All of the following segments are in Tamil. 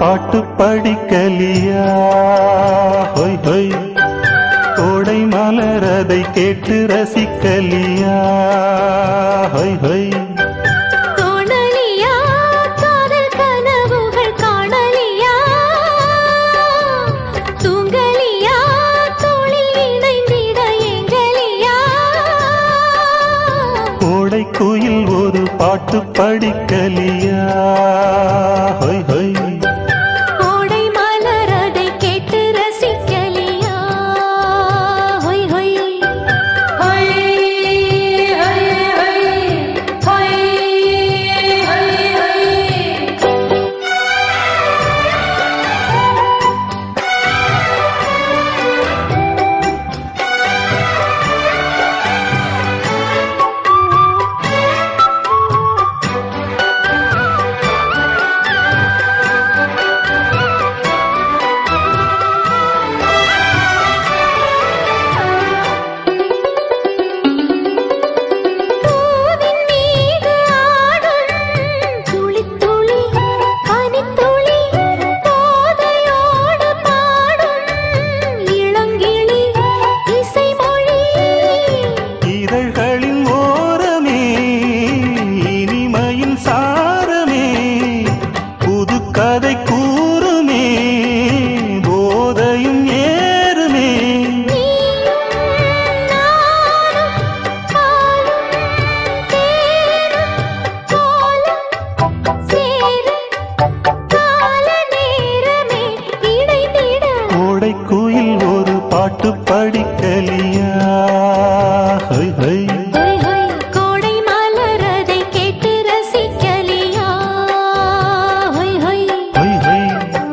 பாட்டு படிக்கலியா ஹொய் ஹொய் கோடை மலர் அதை கேட்டு ரசிக்கலியா ஹொய் ஹொய் தோணலியா காதல் கனவுகள் காணலியா தூங்கலியா தோளில் இணைந்திட எங்கலியா கோடை குயில் ஒரு பாட்டு படிக்கலியா ஹொய் ஹொய் கோடை மலர் அதை கேட்டு ரசிக்கலியா ஹொய் ஹொய் ஹொய் ஹொய் ஹொய் ஹொய் ஹொய் ஹொய் பூவின் மீது ஆடும் துளி துளி பனித்துளி போதையோடு பாடும் இளங்கிளி இசைமொழி இதழ்களின் ஓரமே இனிமையின் சாரமே புது கதை கூறுமே போதையும் ஏறுமே நீயும் நானும் பாலும் தேனும் போல சேர கால நேரமே இணைந்திட கோடை குயில் ஒரு பாட்டு படிக்கலியா ஹொய் ஹொய் ஹொய் ஹொய் கோடை மலர் அதை கேட்டு ரசிக்கலியா ஹொய் ஹொய் ஹொய் ஹொய்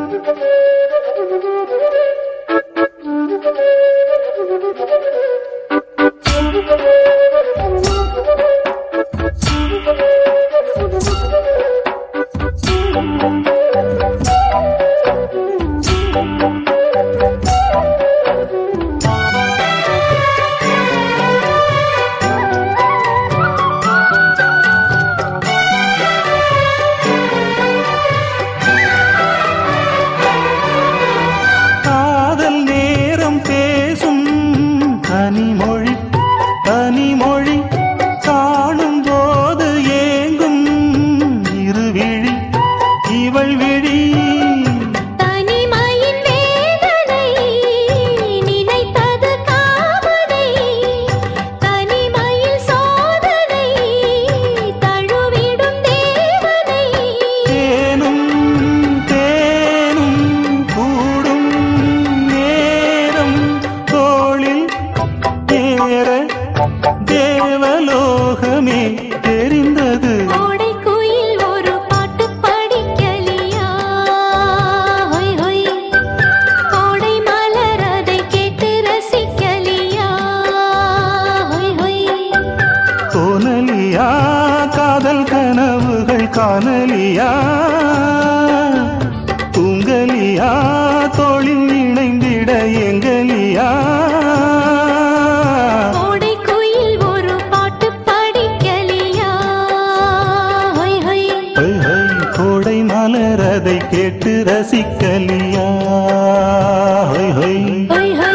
காதல் நேரம் பேசும் கனிமொழி கனிமொழி காணும் போது ஏங்கும் இருவிழி இவள் விழி தனிமையின் வேதனை நினைத்தது காவலை தனிமையில் சோதனை தழுவிடும் தேவனை தேனும் தேனும் கூடும் நேரம் தோளில் ஏற தேவலோகமே தெரிந்தது கோடை குயில் ஒரு பாட்டு படிக்கலியா ஹொய் ஹொய் கோடை மலர் அதை கேட்டு ரசிக்கலியா ஹொய் ஹொய் தோணலியா காதல் கனவுகள் காணலியா தூங்கலியா தோளில் இணைந்திட எங்கலியா கோடை குயில் ஒரு பாட்டு படிக்கலியா ஹொய் ஹொய் ஹொய் ஹொய் கோடை மலர் அதை கேட்டு ரசிக்கலியா ஹொய் ஹொய் ஹொய் ஹொய்